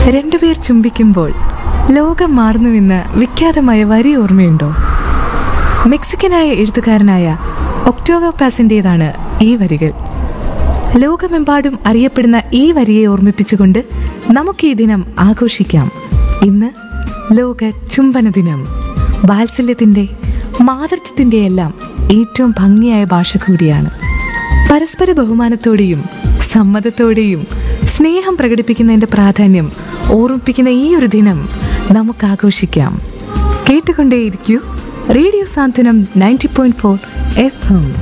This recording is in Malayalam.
രണ്ടുപേർ ചുംബിക്കുമ്പോൾ ലോകം മാറുന്നുവെന്ന് വിഖ്യാതമായ വരി ഓർമ്മയുണ്ടോ മെക്സിക്കനായ എഴുത്തുകാരനായ ഒക്ടോവോ പാസിൻ്റേതാണ് ഈ വരികൾ ലോകമെമ്പാടും അറിയപ്പെടുന്ന ഈ വരിയെ ഓർമ്മിപ്പിച്ചുകൊണ്ട് നമുക്ക് ഈ ദിനം ആഘോഷിക്കാം ഇന്ന് ലോക ചുംബന ദിനം വാത്സല്യത്തിൻ്റെ മാതൃത്വത്തിൻ്റെ എല്ലാം ഏറ്റവും ഭംഗിയായ ഭാഷ കൂടിയാണ് പരസ്പര ബഹുമാനത്തോടെയും സമ്മതത്തോടെയും സ്നേഹം പ്രകടിപ്പിക്കുന്നതിൻ്റെ പ്രാധാന്യം ഓർമ്മിപ്പിക്കുന്ന ഈ ഒരു ദിനം നമുക്ക് ആഘോഷിക്കാം കേട്ടുകൊണ്ടേയിരിക്കൂ radio Santhwanam ninety point four F M